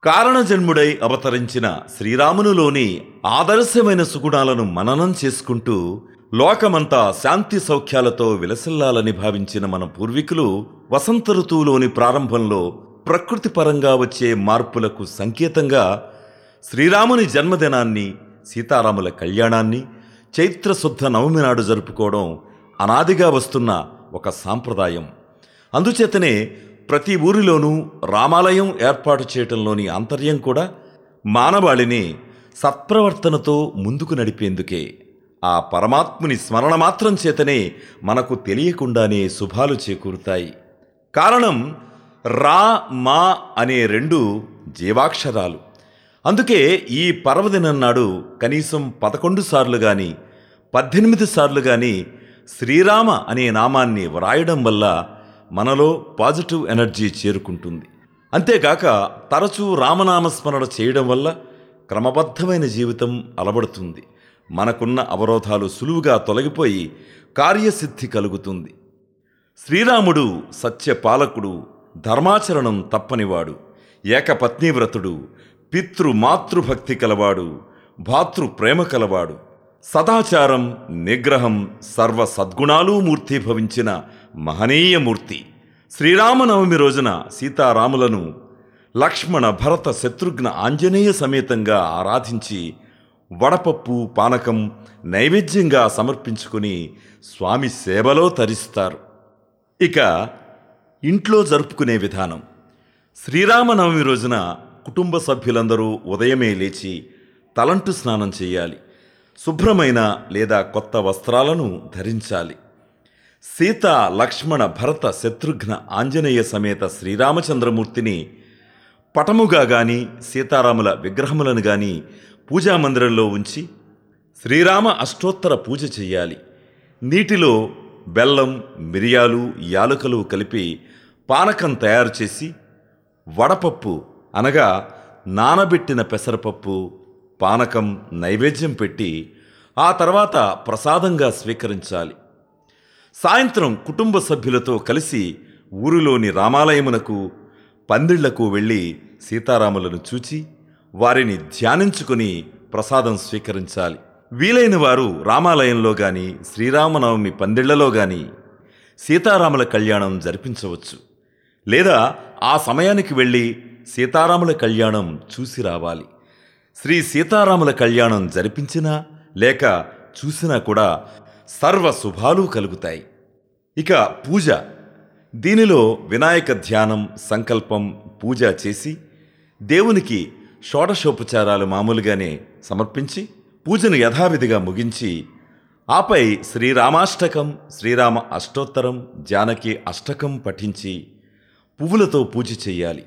కారణజన్ముడై అవతరించిన శ్రీరామునిలోని ఆదర్శమైన సుగుణాలను మననం చేసుకుంటూ లోకమంతా శాంతి సౌఖ్యాలతో విలసిల్లాలని భావించిన మన పూర్వీకులు వసంత ఋతువులోని ప్రారంభంలో ప్రకృతి పరంగా వచ్చే మార్పులకు సంకేతంగా శ్రీరాముని జన్మదినాన్ని సీతారాముల కళ్యాణాన్ని చైత్రశుద్ధ నవమి నాడు జరుపుకోవడం అనాదిగా వస్తున్న ఒక సాంప్రదాయం అందుచేతనే ప్రతి ఊరిలోనూ రామాలయం ఏర్పాటు చేయటంలోని ఆంతర్యం కూడా మానవాళిని సత్ప్రవర్తనతో ముందుకు నడిపేందుకే ఆ పరమాత్ముని స్మరణ మాత్రం చేతనే మనకు తెలియకుండానే శుభాలు చేకూరుతాయి కారణం రా మా అనే రెండు జీవాక్షరాలు అందుకే ఈ పర్వదినం నాడు కనీసం పదకొండు సార్లు గాని పద్దెనిమిది సార్లు గాని శ్రీరామ అనే నామాన్ని వ్రాయడం వల్ల మనలో పాజిటివ్ ఎనర్జీ చేరుకుంటుంది అంతేగాక తరచూ రామనామస్మరణ చేయడం వల్ల క్రమబద్ధమైన జీవితం అలవడుతుంది మనకున్న అవరోధాలు సులువుగా తొలగిపోయి కార్యసిద్ధి కలుగుతుంది శ్రీరాముడు సత్యపాలకుడు ధర్మాచరణం తప్పనివాడు ఏకపత్నీవ్రతుడు పితృ మాతృభక్తి కలవాడు భాతృ ప్రేమ కలవాడు సదాచారం నిగ్రహం సర్వ సద్గుణాలు మూర్తిభవించిన మహనీయ మూర్తి శ్రీరామనవమి రోజున సీతారాములను లక్ష్మణ భరత శత్రుఘ్న ఆంజనేయ సమేతంగా ఆరాధించి వడపప్పు పానకం నైవేద్యంగా సమర్పించుకుని స్వామి సేవలో తరిస్తారు ఇక ఇంట్లో జరుపుకునే విధానం శ్రీరామనవమి రోజున కుటుంబ సభ్యులందరూ ఉదయమే లేచి తలంటు స్నానం చేయాలి శుభ్రమైన లేదా కొత్త వస్త్రాలను ధరించాలి సీత లక్ష్మణ భరత శత్రుఘ్న ఆంజనేయ సమేత శ్రీరామచంద్రమూర్తిని పటముగా గాని సీతారాముల విగ్రహములను గాని పూజామందిరంలో ఉంచి శ్రీరామ అష్టోత్తర పూజ చెయ్యాలి నీటిలో బెల్లం మిరియాలు యాలకులు కలిపి పానకం తయారు చేసి వడపప్పు అనగా నానబెట్టిన పెసరపప్పు పానకం నైవేద్యం పెట్టి ఆ తర్వాత ప్రసాదంగా స్వీకరించాలి సాయంత్రం కుటుంబ సభ్యులతో కలిసి ఊరిలోని రామాలయమునకు పందిళ్లకు వెళ్ళి సీతారాములను చూచి వారిని ధ్యానించుకుని ప్రసాదం స్వీకరించాలి వీలైన వారు రామాలయంలో గాని శ్రీరామనవమి పందిళ్లలో గాని సీతారాముల కళ్యాణం జరిపించవచ్చు లేదా ఆ సమయానికి వెళ్ళి సీతారాముల కళ్యాణం చూసి రావాలి శ్రీ సీతారాముల కళ్యాణం జరిపించినా లేక చూసినా కూడా సర్వ శుభాలు కలుగుతాయి ఇక పూజ దీనిలో వినాయక ధ్యానం సంకల్పం పూజ చేసి దేవునికి షోడశోపచారాలు మామూలుగానే సమర్పించి పూజను యథావిధిగా ముగించి ఆపై శ్రీరామాష్టకం శ్రీరామ అష్టోత్తరం జానకి అష్టకం పఠించి పువ్వులతో పూజ చెయ్యాలి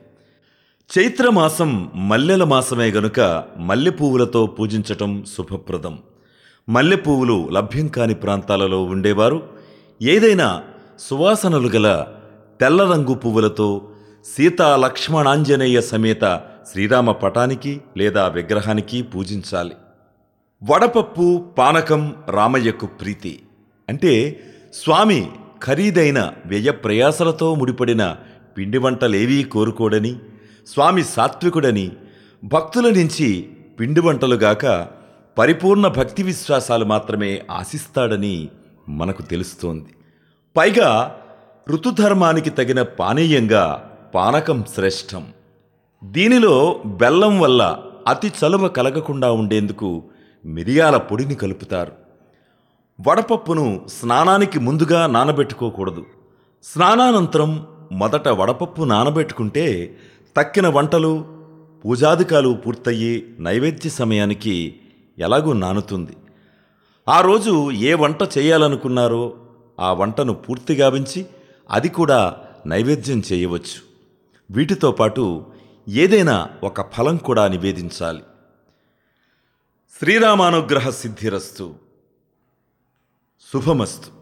చైత్రమాసం మల్లెల మాసమే గనుక మల్లె పువ్వులతో పూజించటం శుభప్రదం మల్లె పువ్వులు లభ్యం కాని ప్రాంతాలలో ఉండేవారు ఏదైనా సువాసనలు గల తెల్ల రంగు పువ్వులతో సీతా లక్ష్మణాంజనేయ సమేత శ్రీరామ పటానికి లేదా విగ్రహానికి పూజించాలి వడపప్పు పానకం రామయ్యకు ప్రీతి అంటే స్వామి ఖరీదైన వ్యయ ప్రయాసలతో ముడిపడిన పిండి వంటలేవీ కోరుకోడని స్వామి సాత్వికుడని భక్తుల నుంచి పిండి వంటలుగాక పరిపూర్ణ భక్తి విశ్వాసాలు మాత్రమే ఆశిస్తాడని మనకు తెలుస్తోంది పైగా ఋతుధర్మానికి తగిన పానీయంగా పానకం శ్రేష్టం దీనిలో బెల్లం వల్ల అతి చలువ కలగకుండా ఉండేందుకు మిరియాల పొడిని కలుపుతారు వడపప్పును స్నానానికి ముందుగా నానబెట్టుకోకూడదు స్నానానంతరం మొదట వడపప్పు నానబెట్టుకుంటే తక్కిన వంటలు పూజాధికాలు పూర్తయ్యి నైవేద్య సమయానికి ఎలాగూ నానుతుంది ఆ రోజు ఏ వంట చేయాలనుకున్నారో ఆ వంటను పూర్తి గావించి అది కూడా నైవేద్యం చేయవచ్చు వీటితో పాటు ఏదైనా ఒక ఫలం కూడా నివేదించాలి శ్రీరామానుగ్రహ సిద్ధిరస్తు శుభమస్తు